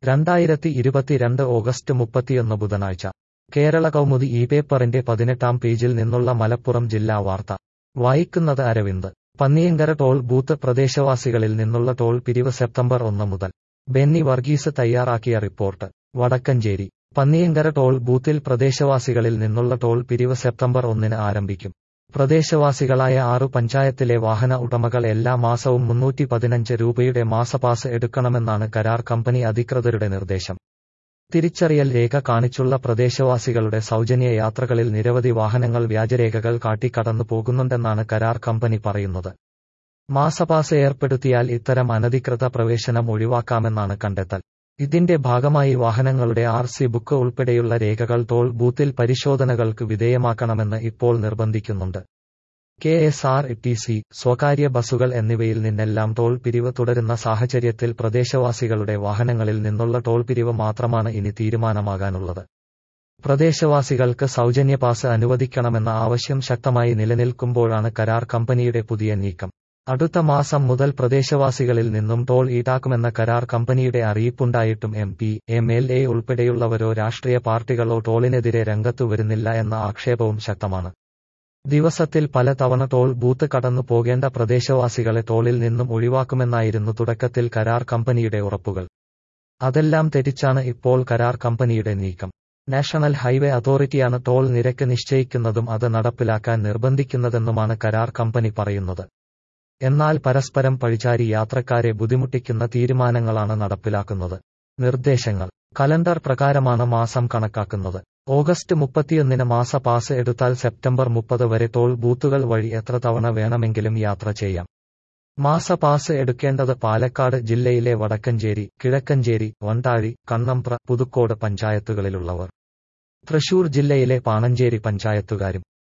രണ്ടായിരത്തി ഇരുപത്തിരണ്ട് ഓഗസ്റ്റ് മുപ്പത്തിയൊന്ന് ബുധനാഴ്ച കേരള കൗമുദി ഈ പേപ്പറിന്റെ പതിനെട്ടാം പേജിൽ നിന്നുള്ള മലപ്പുറം ജില്ലാ വാർത്ത വായിക്കുന്നത് അരവിന്ദ് പന്നിയങ്കര ടോൾ ബൂത്ത് പ്രദേശവാസികളിൽ നിന്നുള്ള ടോൾ പിരിവ് സെപ്റ്റംബർ ഒന്ന് മുതൽ ബെന്നി വർഗീസ് തയ്യാറാക്കിയ റിപ്പോർട്ട് വടക്കഞ്ചേരി പന്നിയങ്കര ടോൾ ബൂത്തിൽ പ്രദേശവാസികളിൽ നിന്നുള്ള ടോൾ പിരിവ് സെപ്റ്റംബർ ഒന്നിന് ആരംഭിക്കും പ്രദേശവാസികളായ ആറു പഞ്ചായത്തിലെ വാഹന ഉടമകൾ എല്ലാ മാസവും മുന്നൂറ്റി പതിനഞ്ച് രൂപയുടെ മാസപാസ് എടുക്കണമെന്നാണ് കരാർ കമ്പനി അധികൃതരുടെ നിർദ്ദേശം തിരിച്ചറിയൽ രേഖ കാണിച്ചുള്ള പ്രദേശവാസികളുടെ സൗജന്യ യാത്രകളിൽ നിരവധി വാഹനങ്ങൾ വ്യാജരേഖകൾ കാട്ടി കടന്നു പോകുന്നുണ്ടെന്നാണ് കരാർ കമ്പനി പറയുന്നത് മാസപാസ് ഏർപ്പെടുത്തിയാൽ ഇത്തരം അനധികൃത പ്രവേശനം ഒഴിവാക്കാമെന്നാണ് കണ്ടെത്തൽ ഇതിന്റെ ഭാഗമായി വാഹനങ്ങളുടെ ആർ സി ബുക്ക് ഉൾപ്പെടെയുള്ള രേഖകൾ ടോൾ ബൂത്തിൽ പരിശോധനകൾക്ക് വിധേയമാക്കണമെന്ന് ഇപ്പോൾ നിർബന്ധിക്കുന്നുണ്ട് K S R T C സ്വകാര്യ ബസുകൾ എന്നിവയിൽ നിന്നെല്ലാം ടോൾ പിരിവ് തുടരുന്ന സാഹചര്യത്തിൽ പ്രദേശവാസികളുടെ വാഹനങ്ങളിൽ നിന്നുള്ള ടോൾ പിരിവ് മാത്രമാണ് ഇനി തീരുമാനമാകാനുള്ളത് പ്രദേശവാസികൾക്ക് സൗജന്യ പാസ് അനുവദിക്കണമെന്ന ആവശ്യം ശക്തമായി നിലനിൽക്കുമ്പോഴാണ് കരാർ കമ്പനിയുടെ പുതിയ നീക്കം അടുത്ത മാസം മുതൽ പ്രദേശവാസികളിൽ നിന്നും ടോൾ ഈടാക്കുമെന്ന കരാർ കമ്പനിയുടെ അറിയിപ്പുണ്ടായിട്ടും M P M L A ഉൾപ്പെടെയുള്ളവരോ രാഷ്ട്രീയ പാർട്ടികളോ ടോളിനെതിരെ രംഗത്തു വരുന്നില്ല എന്ന ആക്ഷേപവും ശക്തമാണ് ദിവസത്തിൽ പല തവണ ടോൾ ബൂത്ത് കടന്നു പോകേണ്ട പ്രദേശവാസികളെ ടോളിൽ നിന്നും ഒഴിവാക്കുമെന്നായിരുന്നു തുടക്കത്തിൽ കരാർ കമ്പനിയുടെ ഉറപ്പുകൾ അതെല്ലാം തെറ്റിച്ചാണ് ഇപ്പോൾ കരാർ കമ്പനിയുടെ നീക്കം നാഷണൽ ഹൈവേ അതോറിറ്റിയാണ് ടോൾ നിരക്ക് നിശ്ചയിക്കുന്നതും അത് നടപ്പിലാക്കാൻ നിർബന്ധിക്കുന്നതെന്നുമാണ് കരാർ കമ്പനി പറയുന്നത് എന്നാൽ പരസ്പരം പഴിചാരി യാത്രക്കാരെ ബുദ്ധിമുട്ടിക്കുന്ന തീരുമാനങ്ങളാണ് നടപ്പിലാക്കുന്നത് നിർദ്ദേശങ്ങൾ കലണ്ടർ പ്രകാരമാണ് മാസം കണക്കാക്കുന്നത് ഓഗസ്റ്റ് മുപ്പത്തിയൊന്നിന് മാസ പാസ് എടുത്താൽ സെപ്റ്റംബർ മുപ്പത് വരെ ടോൾ ബൂത്തുകൾ വഴി എത്ര തവണ വേണമെങ്കിലും യാത്ര ചെയ്യാം മാസ പാസ് എടുക്കേണ്ടത് പാലക്കാട് ജില്ലയിലെ വടക്കഞ്ചേരി കിഴക്കഞ്ചേരി വണ്ടാഴി കണ്ണമ്പ്ര പുതുക്കോട് പഞ്ചായത്തുകളിലുള്ളവർ തൃശൂർ ജില്ലയിലെ പാണഞ്ചേരി പഞ്ചായത്തുകാരും